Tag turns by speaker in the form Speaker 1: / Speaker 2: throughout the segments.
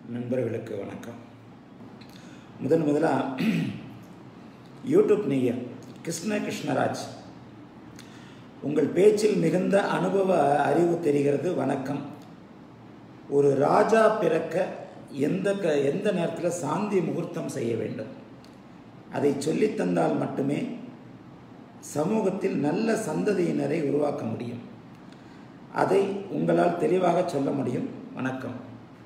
Speaker 1: நண்பர்களுக்கு வணக்கம் முதன் முதலாக யூடியூப் நேயர் கிருஷ்ண கிருஷ்ணராஜ் உங்கள் பேச்சில் மிகுந்த அனுபவ அறிவு தெரிகிறது வணக்கம் ஒரு ராஜா பிறக்க எந்த க எந்த நேரத்தில் சாந்தி முகூர்த்தம் செய்ய வேண்டும் அதை சொல்லித் தந்தால் மட்டுமே சமூகத்தில் நல்ல சந்ததியினரை உருவாக்க முடியும் அதை உங்களால் தெளிவாக சொல்ல முடியும் வணக்கம்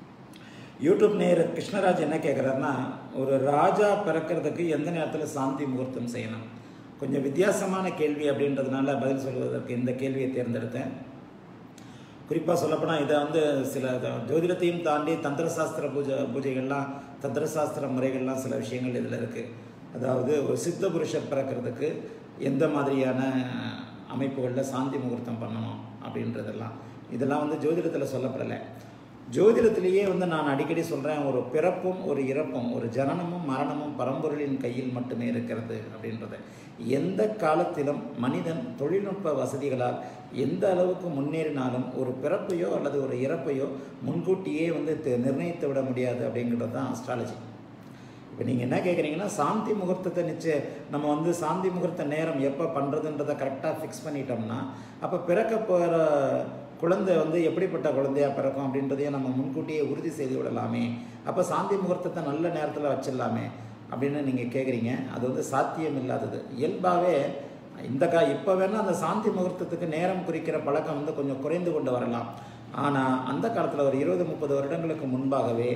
Speaker 1: யூடியூப் நேயர் கிருஷ்ணராஜ் என்ன கேட்குறாருன்னா ஒரு ராஜா பிறக்கிறதுக்கு எந்த நேரத்தில் சாந்தி முகூர்த்தம் செய்யணும் கொஞ்சம் வித்தியாசமான கேள்வி அப்படின்றதுனால பதில் சொல்வதற்கு இந்த கேள்வியை தேர்ந்தெடுத்தேன் குறிப்பாக சொல்லப்போனால் இதை வந்து சில ஜோதிடத்தையும் தாண்டி தந்திரசாஸ்திர பூஜை பூஜைகள்லாம் தந்திரசாஸ்திர முறைகள்லாம் சில விஷயங்கள் இதில் இருக்குது அதாவது ஒரு சித்த புருஷர் பிறக்கிறதுக்கு எந்த மாதிரியான அமைப்புகளில் சாந்தி முகூர்த்தம் பண்ணணும் அப்படின்றதெல்லாம் இதெல்லாம் வந்து ஜோதிடத்தில் சொல்லப்படலை ஜோதிடத்திலேயே வந்து நான் அடிக்கடி சொல்கிறேன் ஒரு பிறப்பும் ஒரு இறப்பும் ஒரு ஜனனமும் மரணமும் பரம்பொருளின் கையில் மட்டுமே இருக்கிறது அப்படின்றத எந்த காலத்திலும் மனிதன் தொழில்நுட்ப வசதிகளால் எந்த அளவுக்கு முன்னேறினாலும் ஒரு பிறப்பையோ அல்லது ஒரு இறப்பையோ முன்கூட்டியே வந்து நிர்ணயித்து விட முடியாது அப்படிங்கிறது தான் அஸ்ட்ராலஜி இப்போ நீங்கள் என்ன கேட்குறீங்கன்னா சாந்தி முகூர்த்தத்தை நிச்சய நம்ம வந்து சாந்தி முகூர்த்த நேரம் எப்போ பண்ணுறதுன்றதை கரெக்டாக ஃபிக்ஸ் பண்ணிட்டோம்னா அப்போ பிறக்க போகிற குழந்தை வந்து எப்படிப்பட்ட குழந்தையாக பிறக்கும் அப்படின்றதையும் நம்ம முன்கூட்டியே உறுதி செய்து விடலாமே அப்போ சாந்தி முகூர்த்தத்தை நல்ல நேரத்தில் வச்சிடலாமே அப்படின்னு நீங்கள் கேட்குறீங்க அது வந்து சாத்தியம் இல்லாதது இயல்பாகவே இந்த கா இப்போ வேணால் அந்த சாந்தி முகூர்த்தத்துக்கு நேரம் குறிக்கிற பழக்கம் வந்து கொஞ்சம் குறைந்து கொண்டு வரலாம் ஆனால் அந்த காலத்தில் ஒரு இருபது முப்பது வருடங்களுக்கு முன்பாகவே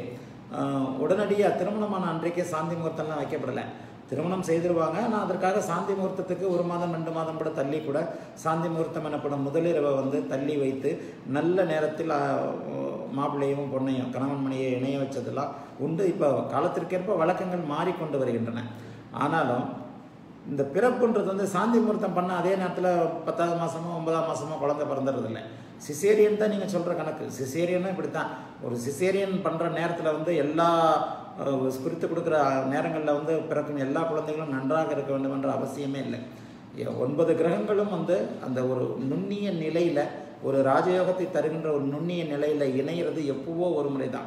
Speaker 1: உடனடியாக திருமணமான அன்றைக்கே சாந்தி முகூர்த்தம்லாம் வைக்கப்படலை திருமணம் செய்திருவாங்க ஆனால் அதற்காக சாந்தி முகூர்த்தத்துக்கு ஒரு மாதம் ரெண்டு மாதம் கூட தள்ளி கூட சாந்தி முகூர்த்தம் எனப்படும் முதலிரவை வந்து தள்ளி வைத்து நல்ல நேரத்தில் மாப்பிள்ளையும் பொண்ணையும் கணவன் மணியை இணைய வச்சதெல்லாம் உண்டு இப்போ காலத்திற்கேற்ப வழக்கங்கள் மாறிக்கொண்டு வருகின்றன ஆனாலும் இந்த பிறப்புன்றது வந்து சாந்தி முகூர்த்தம் பண்ண அதே நேரத்தில் பத்தாவது மாதமோ ஒன்பதாம் மாதமோ குழந்தை பிறந்துடுறதில்ல சிசேரியன் தான் நீங்கள் சொல்கிற கணக்கு சிசேரியனும் இப்படி தான் ஒரு சிசேரியன் பண்ணுற நேரத்தில் வந்து எல்லா குறித்து கொடுக்குற நேரங்களில் வந்து பிறக்கும் எல்லா குழந்தைகளும் நன்றாக இருக்க வேண்டும் என்ற அவசியமே இல்லை ஒன்பது கிரகங்களும் வந்து அந்த ஒரு நுண்ணிய நிலையில் ஒரு ராஜயோகத்தை தருகின்ற ஒரு நுண்ணிய நிலையில் இணையிறது எப்பவோ ஒரு முறை தான்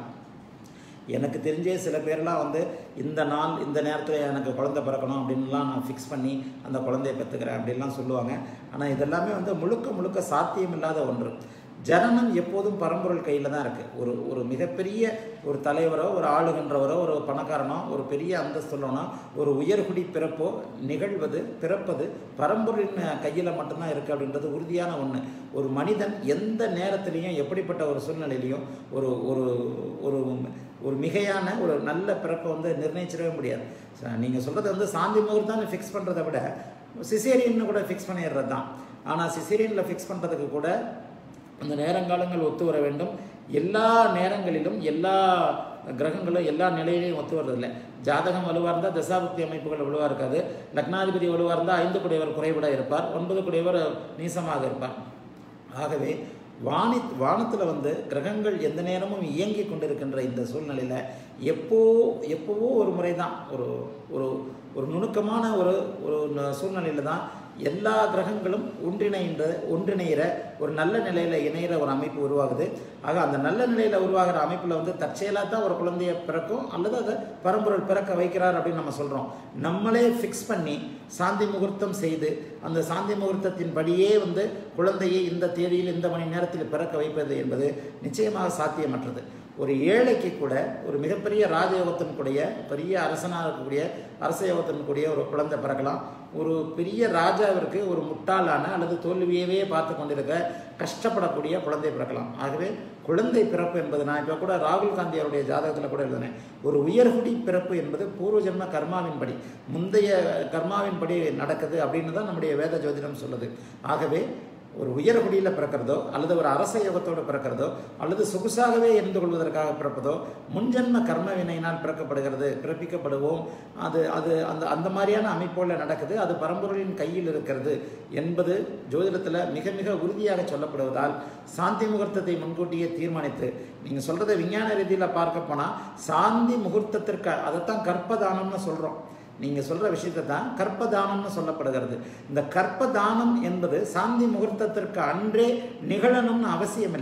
Speaker 1: எனக்கு தெரிஞ்சே சில பேர்லாம் வந்து இந்த நாள் இந்த நேரத்தில் எனக்கு குழந்தை பிறக்கணும் அப்படின்லாம் நான் ஃபிக்ஸ் பண்ணி அந்த குழந்தைய பெற்றுக்கிறேன் அப்படின்லாம் சொல்லுவாங்க ஆனால் இதெல்லாமே வந்து முழுக்க முழுக்க சாத்தியம் இல்லாத ஒன்று ஜனனம் எப்போதும் பரம்பொருள் கையில் தான் இருக்குது ஒரு ஒரு மிகப்பெரிய ஒரு தலைவரோ ஒரு ஆளுகின்றவரோ ஒரு பணக்காரனோ ஒரு பெரிய அந்தஸ்துள்ளனோ ஒரு உயர்குடி பிறப்போ நிகழ்வது பிறப்பது பரம்பொருளின் கையில் மட்டும்தான் இருக்குது அப்படின்றது உறுதியான ஒன்று ஒரு மனிதன் எந்த நேரத்துலேயும் எப்படிப்பட்ட ஒரு சூழ்நிலையிலையும் ஒரு ஒரு ஒரு ஒரு மிகையான ஒரு நல்ல பிறப்பை வந்து நிர்ணயிச்சிடவே முடியாது நீங்கள் சொல்கிறது வந்து சாந்தி முகூர்த்தம் ஃபிக்ஸ் பண்ணுறதை விட சிசேரியன்னு கூட ஃபிக்ஸ் பண்ணிடுறது தான் ஆனால் சிசேரியனில் ஃபிக்ஸ் பண்ணுறதுக்கு கூட அந்த நேரங்காலங்கள் ஒத்து வர வேண்டும் எல்லா நேரங்களிலும் எல்லா கிரகங்களும் எல்லா நிலையிலையும் ஒத்து வர்றதில்லை ஜாதகம் வலுவாக இருந்தால் தசாபக்தி அமைப்புகள் வலுவாக இருக்காது லக்னாதிபதி வலுவாக இருந்தால் ஐந்து குடையவர் குறைவிட இருப்பார் ஒன்பது குடையவர் நீசமாக இருப்பார் ஆகவே வானி வானத்தில் வந்து கிரகங்கள் எந்த நேரமும் இயங்கி கொண்டிருக்கின்ற இந்த சூழ்நிலையில் எப்போ எப்போவோ ஒரு முறை தான் ஒரு ஒரு ஒரு நுணுக்கமான ஒரு ஒரு சூழ்நிலையில் தான் எல்லா கிரகங்களும் ஒன்றிணைன்ற ஒன்றிணைகிற ஒரு நல்ல நிலையில் இணைகிற ஒரு அமைப்பு உருவாகுது ஆக அந்த நல்ல நிலையில் உருவாகிற அமைப்பில் வந்து தற்செயலாக தான் ஒரு குழந்தைய பிறக்கும் அல்லது அதை பரம்பொருள் பிறக்க வைக்கிறார் அப்படின்னு நம்ம சொல்கிறோம் நம்மளே ஃபிக்ஸ் பண்ணி சாந்தி முகூர்த்தம் செய்து அந்த சாந்தி முகூர்த்தத்தின் படியே வந்து குழந்தையை இந்த தேதியில் இந்த மணி நேரத்தில் பிறக்க வைப்பது என்பது நிச்சயமாக சாத்தியமற்றது ஒரு ஏழைக்கு கூட ஒரு மிகப்பெரிய ராஜயோகத்தின் கூடிய பெரிய அரசனாக இருக்கக்கூடிய அரச யோகத்தின் கூடிய ஒரு குழந்தை பிறக்கலாம் ஒரு பெரிய ராஜாவிற்கு ஒரு முட்டாளான அல்லது தோல்வியவே பார்த்து கொண்டிருக்க கஷ்டப்படக்கூடிய குழந்தை பிறக்கலாம் ஆகவே குழந்தை பிறப்பு என்பது நான் இப்போ கூட ராகுல் காந்தி அவருடைய ஜாதகத்தில் கூட எழுதினேன் ஒரு உயர்குடி பிறப்பு என்பது பூர்வ ஜென்ம கர்மாவின்படி முந்தைய கர்மாவின்படி நடக்குது அப்படின்னு தான் நம்முடைய வேத ஜோதிடம் சொல்லுது ஆகவே ஒரு உயர்குடியில் பிறக்கிறதோ அல்லது ஒரு அரச யோகத்தோடு பிறக்கிறதோ அல்லது சொகுசாகவே இருந்து கொள்வதற்காக பிறப்பதோ முன்ஜென்ம கர்ம வினையினால் பிறக்கப்படுகிறது பிறப்பிக்கப்படுவோம் அது அது அந்த அந்த மாதிரியான அமைப்போல் நடக்குது அது பரம்பொருளின் கையில் இருக்கிறது என்பது ஜோதிடத்தில் மிக மிக உறுதியாக சொல்லப்படுவதால் சாந்தி முகூர்த்தத்தை முன்கூட்டியே தீர்மானித்து நீங்கள் சொல்கிறத விஞ்ஞான ரீதியில் பார்க்க போனால் சாந்தி முகூர்த்தத்திற்கு அதைத்தான் கற்பதானம்னு சொல்கிறோம் நீங்கள் சொல்கிற விஷயத்தை தான் கற்பதானம்னு சொல்லப்படுகிறது இந்த கற்பதானம் என்பது சாந்தி முகூர்த்தத்திற்கு அன்றே நிகழணும்னு அவசியம் இல்லை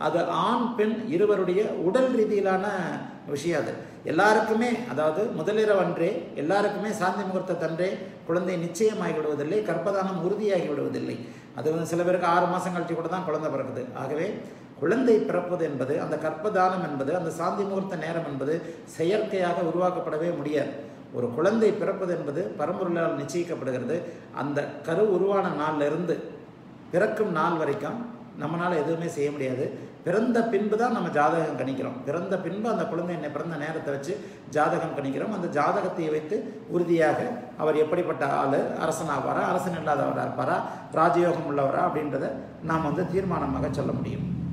Speaker 1: அது ஆண் பெண் இருவருடைய உடல் ரீதியிலான விஷயம் அது எல்லாருக்குமே அதாவது முதலிரவு அன்றே எல்லாருக்குமே சாந்தி முகூர்த்தத்தன்றே குழந்தை நிச்சயமாகி விடுவதில்லை கர்ப்பதானம் உறுதியாகி விடுவதில்லை அது வந்து சில பேருக்கு ஆறு மாதம் கழிச்சு கூட தான் குழந்தை பிறக்குது ஆகவே குழந்தை பிறப்பது என்பது அந்த கர்ப்பதானம் என்பது அந்த சாந்தி முகூர்த்த நேரம் என்பது செயற்கையாக உருவாக்கப்படவே முடியாது ஒரு குழந்தை பிறப்பது என்பது பரம்பொருளால் நிச்சயிக்கப்படுகிறது அந்த கரு உருவான நாள்ல இருந்து பிறக்கும் நாள் வரைக்கும் நம்மளால் எதுவுமே செய்ய முடியாது பிறந்த பின்பு தான் நம்ம ஜாதகம் கணிக்கிறோம் பிறந்த பின்பு அந்த குழந்தை என்ன பிறந்த நேரத்தை வச்சு ஜாதகம் கணிக்கிறோம் அந்த ஜாதகத்தை வைத்து உறுதியாக அவர் எப்படிப்பட்ட ஆள் அரசனாவாரா அரசன் இல்லாதவராக இருப்பாரா ராஜயோகம் உள்ளவரா அப்படின்றத நாம் வந்து தீர்மானமாக சொல்ல முடியும்